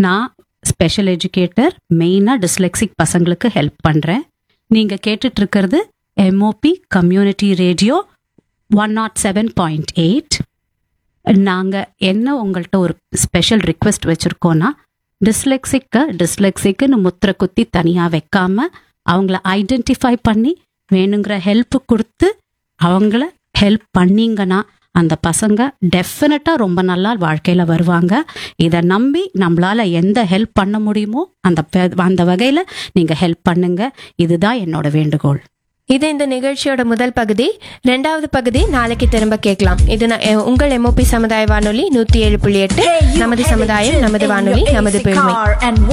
நான் special educator மெயினாக dyslexic பசங்களுக்கு ஹெல்ப் பண்ணுறேன் நீங்கள் கேட்டுட்டு இருக்கிறது MOP community radio one nought seven point eight நாங்கள் என்ன உங்கள்கிட்ட ஒரு ஸ்பெஷல் ரிக்வெஸ்ட் வச்சுருக்கோன்னா டிஸ்லெக்சிக்கை டிஸ்லெக்சிக்குன்னு முத்திரை குத்தி தனியாக வைக்காம அவங்கள ஐடென்டிஃபை பண்ணி வேணுங்கிற ஹெல்ப் கொடுத்து அவங்கள ஹெல்ப் பண்ணீங்கன்னா அந்த பசங்க டெஃபினட்டாக ரொம்ப நல்லா வாழ்க்கையில் வருவாங்க இதை நம்பி நம்மளால் எந்த ஹெல்ப் பண்ண முடியுமோ அந்த ப- அந்த வகையில் நீங்கள் ஹெல்ப் பண்ணுங்க இதுதான் என்னோட வேண்டுகோள் இது இந்த நிகழ்ச்சியோட முதல் பகுதி ரெண்டாவது பகுதி நாளைக்கு திரும்ப கேட்கலாம் இது நான் எ- உங்கள் எம்ஓபி சமுதாய வானொலி நூத்தி ஏழு புள்ளி எட்டு நமது சமுதாயம் நமது வானொலி நமது பெருமை